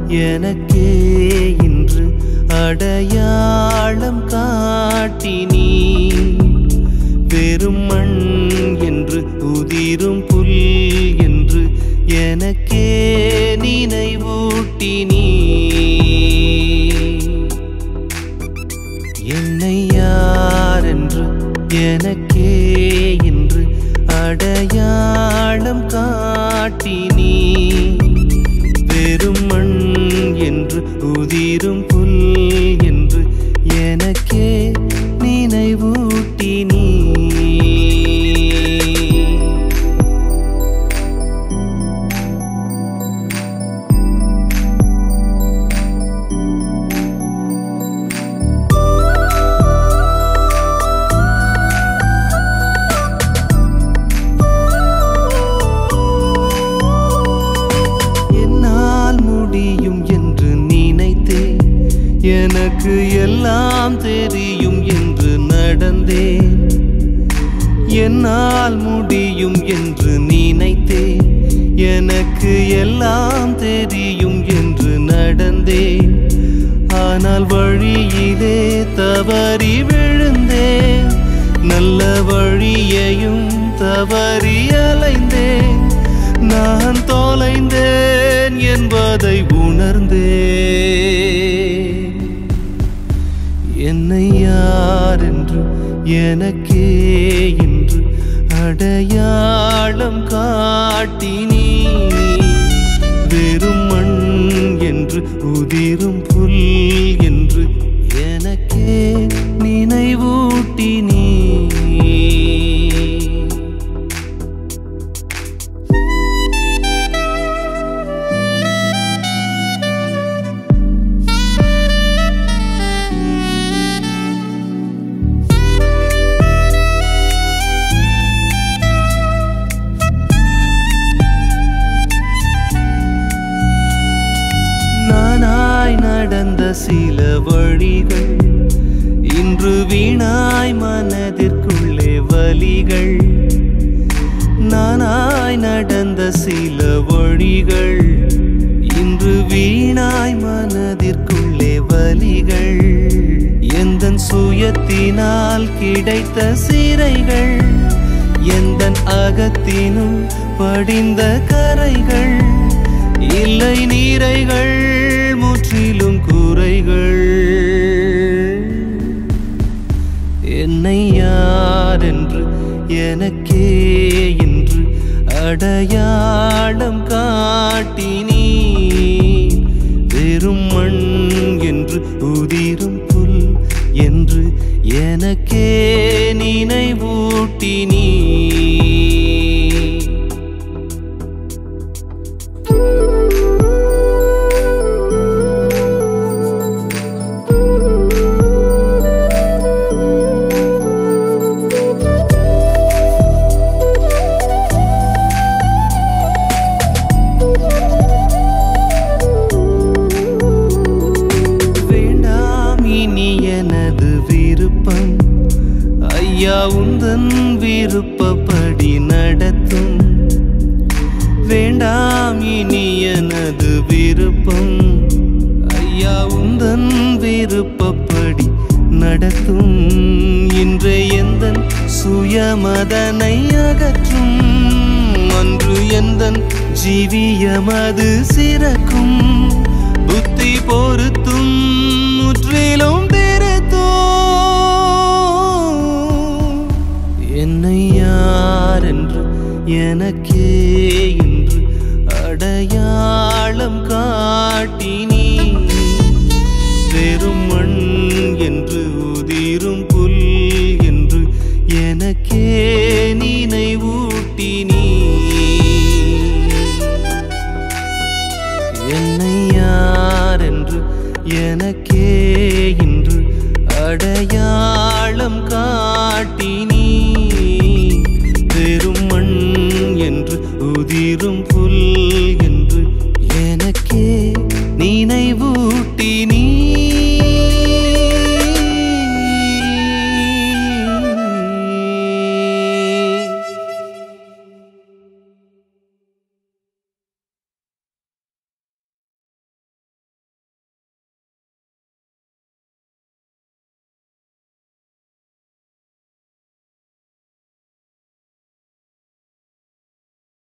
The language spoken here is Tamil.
எனக்கே இன்று அடையாளம் காட்டினீ வெறும் மண் என்று உதிரும் புல் என்று எனக்கே நினைவூட்டினீ என்னை யாரென்று எனக்கே இன்று அடையாளம் காட்டினீ வெறும் மண் என்று உதிரும் புல் என்று எனக்கே நினைவூட்டினீ என்னால் முடியும் என்று நினைத்தேன் எனக்கு எல்லாம் தெரியும் என்று நடந்தேன் என்னால் முடியும் என்று நினைத்தேன் எனக்கு எல்லாம் தெரியும் என்று நடந்தேன் ஆனால் வழியிலே தவறி விழுந்தேன் நல்ல வழியையும் தவறி அலைந்தேன் நான் தொலைந்தேன் என்பதை உணர்ந்தேன் என்னை யார் என்று எனக்கே இன்று அடையாளம் காட்டினீ வெறும் மண் என்று உதிரும் புல் என்று எனக்கே நினைவூட்டினீ நானாய் நடந்த சில வழிகள் இன்று வீணாய் மனதிற்குள்ளே வலிகள் நானாய் நடந்த சில வழிகள் இன்று வீணாய் மனதிற்குள்ளே வலிகள் எந்தன் சுயத்தினால் கிடைத்த சிறைகள் எந்தன் அகத்தினுள் படிந்த கரைகள் இல்லை நீரைகள் முற்றிலும் குறைகள் என்னை யார் என்று எனக்கே இன்று அடையாளம் காட்டினீ வெறும் மண் என்று உதிரும் புல் என்று எனக்கே நினைவூட்டினீ வேண்டாம் இனி எனது விருப்பம் ஐயா உந்தன் விருப்பப்படி நடத்தும் வேண்டாம் இனி எனது விருப்பம் ஐயா உந்தன் விருப்பப்படி நடத்தும் இன்றைய எந்தன் சுயமதனை அகற்றும் அன்று எந்தன் ஜீவியமது சிறக்கும் புத்தி பொருத்தும் முற்றிலும் திருத்தும் என்னை யார் என்று எனக்கே இன்று அடையாளம் காட்டினீ வெறும் மண் என்று உதிரும் புல் என்று எனக்கே நினைவூட்டினீ என்னை யார் என்று எனக்கே இன்று அடையாளம் காட்டினீ